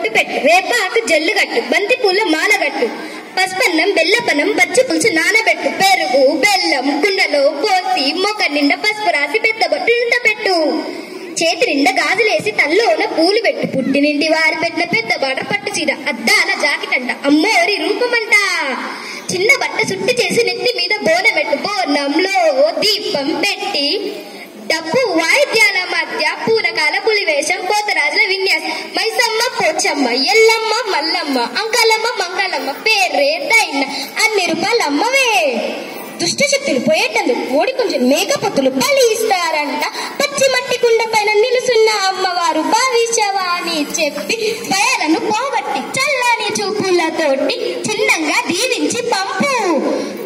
బొట్టు పెట్టు వేపాకు జల్లు గట్టు బంతి పూల మాల గట్టు పసుపన్నం బెల్లపనం పచ్చి పులుసు నానబెట్టు పెరుగు బెల్లం కుండలో పోసి మొక్క నిండా పసుపు రాసి పెద్ద బొట్టు నిండా పెట్టు చేతి నిండా గాజులేసి తల్లోన పూలు పెట్టు పుట్టినింటి వారి పెట్టిన పెద్ద బాట పట్టు చీర అద్దాల జాకెట్ అంట అమ్మోరి రూపమంట చిన్న బట్ట సుట్టి చేసి నెత్తి మీద బోన పెట్టు బోనంలో దీపం పెట్టి డప్పు వాయిద్యాల మధ్య పూనకాల పులివేషం పోతరాజుల విన్యాసం మైసమ్మ పోచమ్మ ఎల్లమ్మ మల్లమ్మ అంకలమ్మ మంగళమ్మ పేర్రే దైన అన్ని రూపాయలమ్మవే దుష్ట శక్తులు పోయేటందుకు ఓడి కొంచెం మేకపోతులు బలి ఇస్తారంట పచ్చి మట్టి కుండ పైన నిలుసున్న అమ్మవారు భావించవా అని చెప్పి భయాలను పోగొట్టి చల్లని చూపులతోటి చిన్నంగా దీవించి పంపు